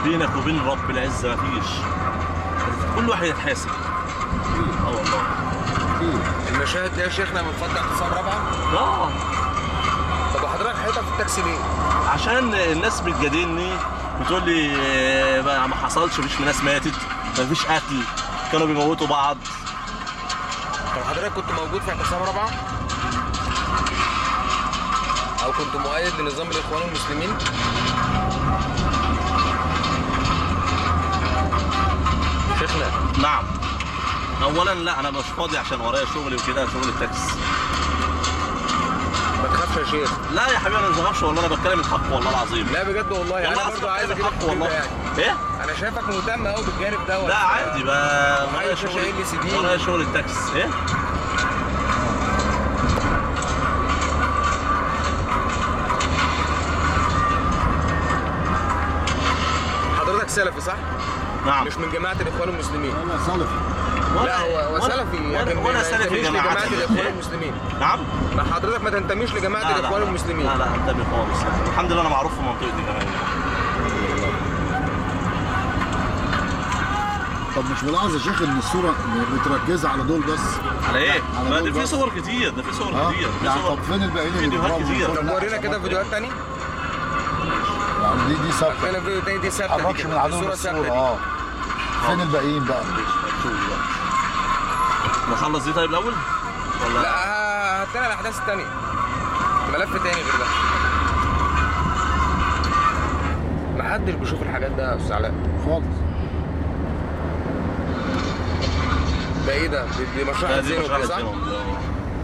بينك وبين رب العزه مفيش كل واحد يتحاسب اه والله المشاهد دي يا شيخنا من فضل اعتصام رابعه اه طب وحضرتك حيطه في التاكسي ليه؟ عشان الناس بتجادلني بتقول لي آه، ما ما حصلش مفيش ناس ماتت مفيش قتل كانوا بيموتوا بعض طب حضرتك كنت موجود في اعتصام رابعه؟ او كنت مؤيد لنظام الاخوان المسلمين؟ شيخنا نعم اولا لا انا مش فاضي عشان ورايا شغلي وكده شغل التاكس ما تخافش يا شيخ لا يا حبيبي انا ما بخافش والله انا بتكلم الحق والله العظيم لا بجد والله والله انا العظيم برضه عايز بتكلم اجيبك الحق والله يعني ايه انا شايفك مهتم قوي بالجانب دوت لا عادي بقى ورايا عايز شغل شايل لي سي دي. ورايا شغل التاكس ايه حضرتك سلفي صح؟ نعم مش من جماعه الاخوان المسلمين انا سلفي لا هو هو وأنا- سلفي وأنا- لكن وانا ما سلفي ينتميش جماعة لجماعه الاخوان إيه؟ المسلمين نعم ما حضرتك ما تنتميش لجماعه لا، لا، الاخوان لا. المسلمين لا لا انتبه خالص لا. الحمد لله انا معروف في منطقتي كمان طب مش ملاحظ يا شيخ ان الصوره متركزه على دول بس على ايه؟ على ما دول ده في بس. صور كتير ده في صور اه كتير في يعني صور طب فين الباقيين اللي فيديوهات بيضربوا كتير. كل طب ناحية ورينا كده عشان فيديوهات تاني يعني دي دي ثابته هنا فيديو تاني دي ثابته دي حركش كده. من عدو الصوره الصوره ثابته دي اه فين الباقيين بقى شوف بقى نخلص دي طيب الاول؟ ولا لا ه- هات لنا الاحداث التانيه ملف تاني غير ده محدش بيشوف الحاجات ده يا استاذ علاء خالص ده ايه ده؟ دي- دي مشروع لا، دي زينو مش عارف دي صح؟ زينهم دي، اه.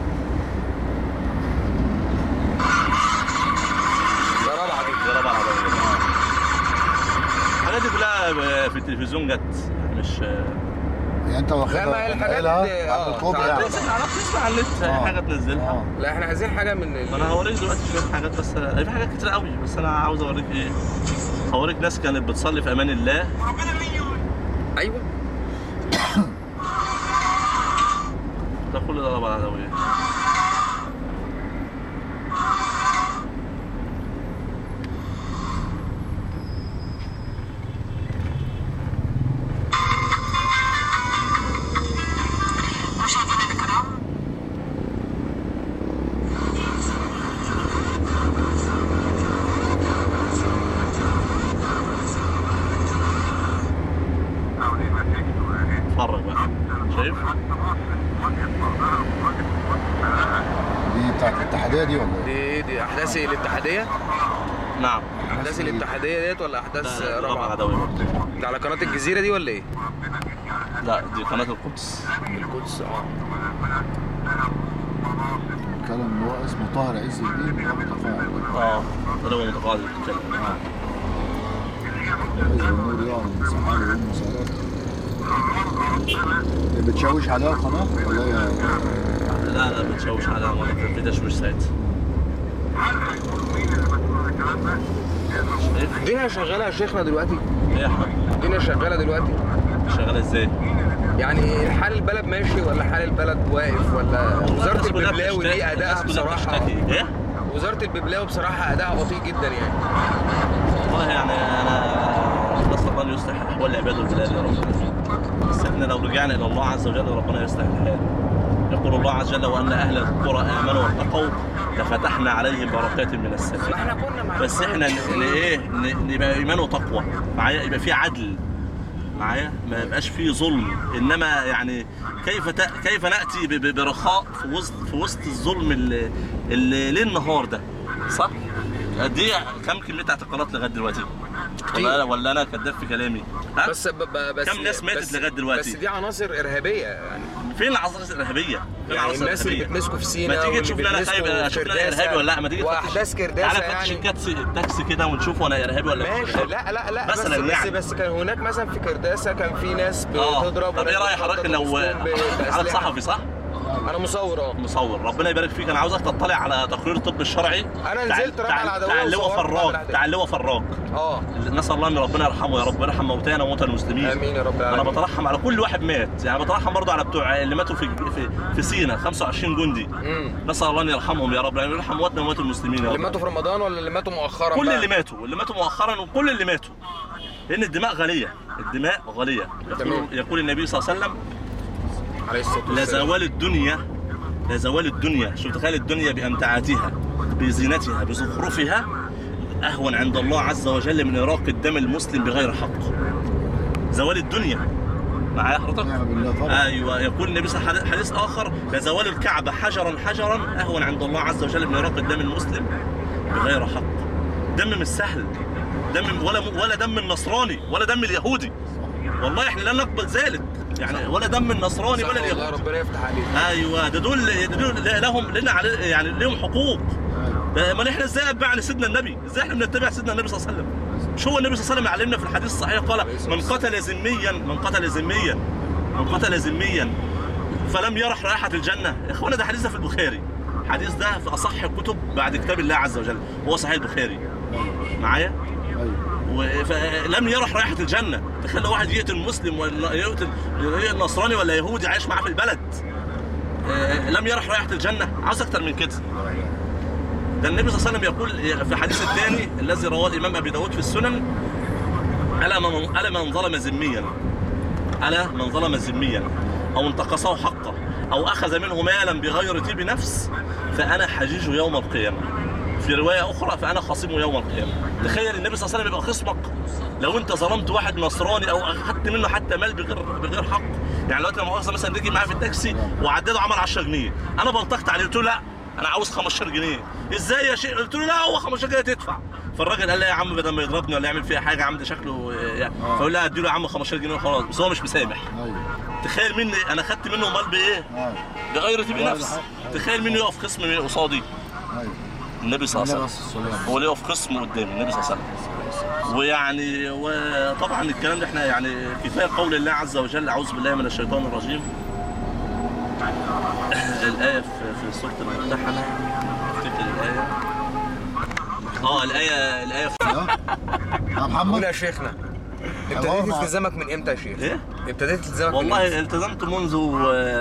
ده رابعه دي دي رابعة العربية. الحاجات دي كلها في التلفزيون جت مش يعني انت واخدها لا، ما هي الحاجات ناقلها دي- عند اه، الكوبري تعال يعني تنزل على تسمع على النت اي آه. حاجة تنزلها اه لا احنا عايزين حاجه من ال... ما انا هوريك دلوقتي شويه حاجات بس في حاجات كتير قوي بس انا عاوز اوريك ايه هوريك ناس كانت بتصلي في امان الله ايوه ده كل ده ربع عدوية مشاهدينا الكرام اتفرج بقى شايف دي بتاعت الاتحاديه دي ولا دي ايه؟ دي احداث الاتحاديه نعم احداث الاتحاديه ديت ولا ده احداث ده ربع رابعه عدوية برضه ده على قناه الجزيره دي ولا ايه لا دي قناة القدس القدس اه الكلام اللي هو اسمه طاهر عز الدين هو متفاعل اه ده هو متقاعد بيتكلم حزب النور يعلن سحابه والمسارات اللي بتشوش عليها القناه ولا هي لا لا بتشوش على وانا كان في تشويش ساعتها شايف الدنيا شغاله يا شيخنا دلوقتي ايه يا حبيبي الدنيا شغاله دلوقتي شغالة ازاي؟ يعني حال البلد ماشي ولا حال البلد واقف ولا وزاره الناس كلها الببلاوي بتشتكي- دي ادائها الناس كلها بصراحه بتشتكي. ايه؟ وزاره الببلاوي بصراحه ادائها بطيء جدا يعني والله يعني انا نسال الله ان يصلح احوال العباد والبلاد يا رب بس احنا لو رجعنا الى الله عز وجل ربنا يصلح الحال يقول الله عز وجل وان اهل القرى امنوا واتقوا لفتحنا عليهم بركات من ما السماء احنا كنا مع بس احنا ن- ن- ايه ن- نبقى ايمان وتقوى معايا يبقى في عدل معايا ما يبقاش فيه ظلم انما يعني كيف ت... كيف ناتي ب... ب- برخاء في وسط في وسط الظلم اللي, اللي ليل نهار ده صح؟ دي كم كميه اعتقالات لغايه دلوقتي؟ ولا ولا انا كذاب في كلامي؟ ها؟ بس ب... ب... بس كم ناس ماتت بس- لغاية دلوقتي؟ بس دي عناصر ارهابيه يعني فين العناصر الارهابيه؟ فين يعني العناصر الناس اللي الإرهابية؟ بتمسكوا في سينا ما تيجي واللي تشوف لي انا بيتمسكوا خايب في اشوف لي انا كرداسة ارهابي ولا لا ما تيجي تفتش واحداث كرداسه تعالى فتش يعني التاكسي التاكسي كده ونشوف انا ارهابي ولا مش ماشي إرهابي. لا لا لا بس مثلا بس, يعني. بس كان هناك مثلا في كرداسه كان في ناس اه بتضرب طب ايه وناس رايك حضرتك بتخبط لو وسطهم ب- حضرتك بأسلحة. صحفي صح؟ انا مصور اه مصور ربنا يبارك فيك انا عاوزك تطلع على تقرير الطب الشرعي أنا تع- نزلت رفع تع- العدوية تعال لواء وصورت بعض فراج الأحداث. تعال لواء فراج اه نسال الله ان ربنا يرحمه يا رب ويرحم موتانا وموتى المسلمين امين يا رب انا العالمين بترحم على كل واحد مات يعني بترحم برضه على بتوع اللي ماتوا في في في سينا 25 جندي امم نسال الله ان يرحمهم يا رب يعني يرحم موتنا وموتى المسلمين يا اللي رب ماتوا في رمضان ولا اللي ماتوا مؤخرا كل بقى؟ اللي ماتوا اللي ماتوا مؤخرا وكل اللي ماتوا لان الدماء غاليه الدماء غاليه يقول, تمام. يقول النبي صلى الله عليه وسلم عليه الصلاه والسلام لزوال الدنيا لزوال الدنيا شوف تخيل الدنيا بامتعاتها بزينتها بزخرفها اهون عند الله عز وجل من اراق الدم المسلم بغير حق زوال الدنيا معايا حضرتك نعم بالله طبعا ايوه يقول النبي صلى الله عليه وسلم حديث اخر لزوال الكعبه حجرا حجرا اهون عند الله عز وجل من اراق الدم المسلم بغير حق دم مش سهل دم ولا ولا دم النصراني ولا دم اليهودي والله احنا لا نقبل ذلك يعني ولا دم النصراني صح ولا والله اليهودي ربنا يفتح عليك ايوه ده دول ده دول لهم لنا علي يعني لهم حقوق ده- ما احنا ازاي اتباع لسيدنا النبي ازاي احنا بنتبع سيدنا النبي صلى الله عليه وسلم مش هو النبي صلى الله عليه وسلم علمنا في الحديث الصحيح قال من قتل ذميا من قتل ذميا من قتل ذميا فلم يرح رائحه الجنه يا اخوانا ده حديث ده في البخاري الحديث ده في اصح الكتب بعد كتاب الله عز وجل هو صحيح البخاري معايا ايوه و- فلم يرح رائحه الجنه تخيل لو واحد يقتل مسلم ولا يقتل يقتل نصراني ولا يهودي عايش معاه في البلد آه، لم يرح رائحه الجنه عاوز اكتر من كده ده النبي صلى الله عليه وسلم يقول في الحديث الثاني الذي رواه الامام ابي داود في السنن الا من الا من ظلم ذميا الا من ظلم ذميا او انتقصه حقه او اخذ منه مالا بغير طيب نفس فانا حجيجه يوم القيامه في روايه اخرى فانا خصيمه يوم القيامه تخيل النبي صلى الله عليه وسلم يبقى خصمك لو انت ظلمت واحد نصراني او اخذت منه حتى مال بغير بغير حق يعني دلوقتي لما مؤاخذه مثلا تيجي معايا في التاكسي وعدده عمل 10 جنيه انا بلطقت عليه قلت له لا انا عاوز 15 جنيه ازاي يا شيخ قلت له لا هو 15 جنيه تدفع فالراجل قال لا يا عم بدل ما يضربني ولا يعمل فيها حاجه يا عم ده شكله يعني فقول لا اديله يا عم 15 جنيه وخلاص بس هو مش مسامح ايوه تخيل مني انا خدت منه مال بايه ايوه بغير طيب بغير نفس حق. تخيل مني يقف خصم من قصادي ايوه النبي صلى الله عليه النبي صلى الله وسلم عليه وسلم. هو اللي يقف خصم قدامي النبي صلى الله عليه وسلم ويعني وطبعا الكلام ده احنا يعني كفايه قول الله عز وجل اعوذ بالله من الشيطان الرجيم الايه في في سوره الممتحنه افتكر الايه اه الايه الايه في ها؟ يا قول محمد يا شيخنا الله ابتديت مع- التزامك من امتى يا شيخ؟ ايه ابتديت التزامك من والله امتى؟ التزمت منذ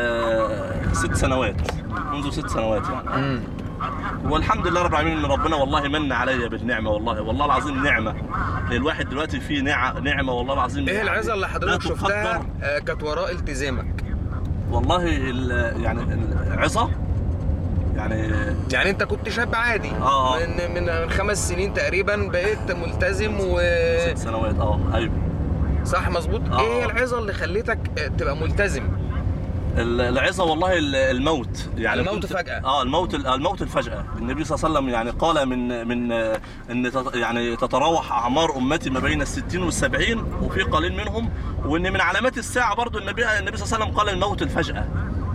آه، ست سنوات منذ ست سنوات يعني امم والحمد لله رب العالمين ان ربنا والله من عليا بالنعمه والله والله العظيم نعمه الواحد دلوقتي فيه نع... نعمه والله العظيم ايه يعني العظه اللي لا حضرتك تقدر. شفتها آه، كانت وراء التزامك؟ والله ال... يعني العظه يعني يعني انت كنت شاب عادي آه. من من خمس سنين تقريبا بقيت ملتزم و ست سنوات اه ايوه صح مظبوط آه. ايه العظه اللي خلتك آه، تبقى ملتزم ال- العظه والله ال- الموت يعني الموت كنت- فجأة. اه الموت الموت الفجأة النبي صلى الله عليه وسلم يعني قال من من آه، ان تت- يعني تتراوح اعمار امتي ما بين الستين والسبعين وفي قليل منهم وان من علامات الساعه برضو النبي النبي صلى الله عليه وسلم قال الموت الفجأة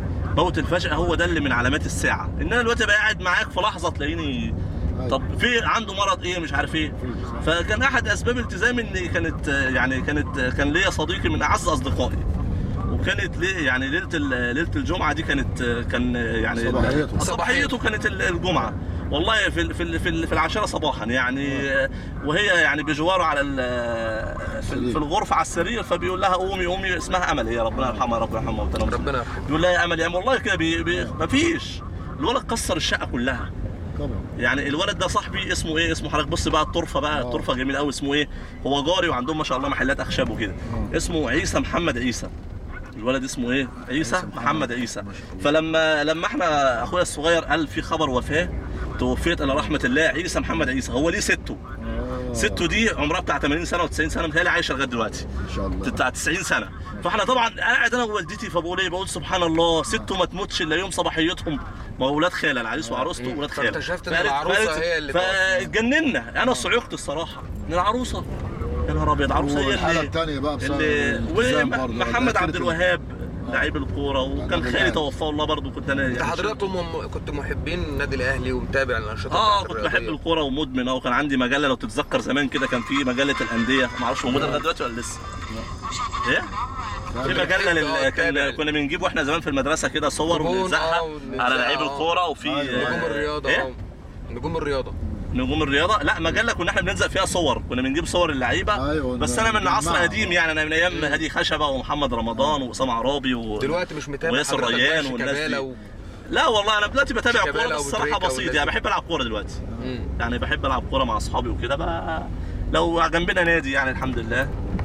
موت الفجأة هو ده اللي من علامات الساعة إن أنا دلوقتي بقى قاعد معاك في لحظة تلاقيني طب في عنده مرض ايه مش عارف ايه فكان احد اسباب التزامي ان كانت يعني كانت كان ليا صديقي من اعز اصدقائي وكانت ليه يعني ليله ال- ليله الجمعه دي كانت كان يعني صباحيته. صباحيته كانت ال- الجمعه والله في ال- في ال- في ال- في العاشره صباحا يعني وهي يعني بجواره على ال- في ال- في الغرفه على السرير فبيقول لها قومي قومي اسمها امل هي ربنا يرحمها ربنا يرحمها وتنام ربنا يرحمها. بيقول لها يا امل يا امل والله كده بي بي مفيش الولد كسر الشقه كلها طبعا يعني الولد ده صاحبي اسمه ايه اسمه حضرتك بص بقى الطرفه بقى الطرفه جميل قوي اسمه ايه هو جاري وعندهم ما شاء الله محلات اخشاب وكده اسمه عيسى محمد عيسى الولد اسمه ايه عيسى محمد عيسى فلما لما احنا اخويا الصغير قال في خبر وفاه توفيت الى رحمه الله عيسى محمد عيسى هو ليه سته آه. سته دي عمرها بتاع 80 سنه و90 سنه متهيألي عايشه لغايه دلوقتي ان شاء الله بتاع 90 سنه فاحنا طبعا قاعد انا ووالدتي فبقول ايه بقول سبحان الله سته ما تموتش الا يوم صباحيتهم ما هو ولاد خاله العريس وعروسته ولاد خاله فاكتشفت إن فقالت- العروسة فقالت- هي اللي توفت. فاتجننا انا صعقت الصراحه ان العروسه يا نهار ابيض عروسه هي والحالة اللي التانية بقى بسبب اللي الالتزام برضه. ومحمد أكلت عبد ال- الوهاب لعيب الكوره وكان النادي خالي الأهلي. توفاه الله برضه كنت انا انت يعني حضرتك م- كنت محبين النادي الاهلي ومتابع الانشطه اه بتاعت كنت بحب الرياضية. الكوره ومدمن اه وكان عندي مجله لو تتذكر زمان كده كان في مجله الانديه ما اعرفش موجوده لغايه دلوقتي ولا لسه ايه في مجله بتحب لل... اه كان تتابع. كنا بنجيب واحنا زمان في المدرسه كده صور جمهور، ونلزقها اه، ونلزقها، على لعيب اه. الكوره وفي ايوه. نجوم آه، الرياضه إيه؟ اه نجوم الرياضه نجوم الرياضه لا مجله كنا احنا بنلزق فيها صور كنا بنجيب صور اللعيبه ايوه، بس انا من نجمعها. عصر قديم يعني انا من ايام هادي خشبه ومحمد رمضان واسامه عرابي و... دلوقتي مش متابع وياسر حضرتك ريان بقى والناس شيكابالا دي. و... لا والله انا دلوقتي بتابع شيكابالا كوره بس الصراحه وبوتريكا بسيط والناس يعني دي. بحب العب كوره دلوقتي مم. يعني بحب العب كوره مع اصحابي وكده بقى لو جنبنا نادي يعني الحمد لله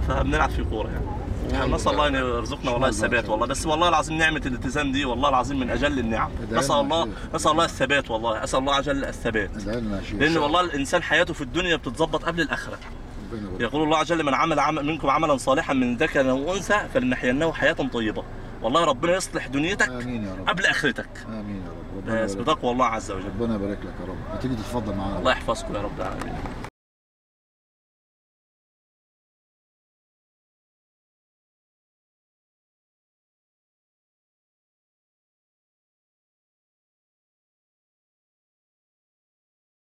فبنلعب في كوره يعني نسال الله ان يرزقنا والله الثبات والله بس والله العظيم نعمه الالتزام دي والله العظيم من اجل النعم ادعي نسال لنا الله يا شيخ. نسال الله الثبات والله اسال الله اجل الثبات ادعي لنا يا شيخ لان والله الانسان حياته في الدنيا بتتظبط قبل الاخره ربنا يبارك. يقول الله عز وجل من عمل عمل منكم عملا صالحا من ذكر او انثى فلنحيينه حياه طيبه والله ربنا يصلح دنيتك امين يا رب قبل اخرتك امين يا رب ربنا بس يبارك بتقوى الله عز وجل ربنا يبارك لك يا رب ما تيجي تتفضل معانا الله يحفظكم يا رب العالمين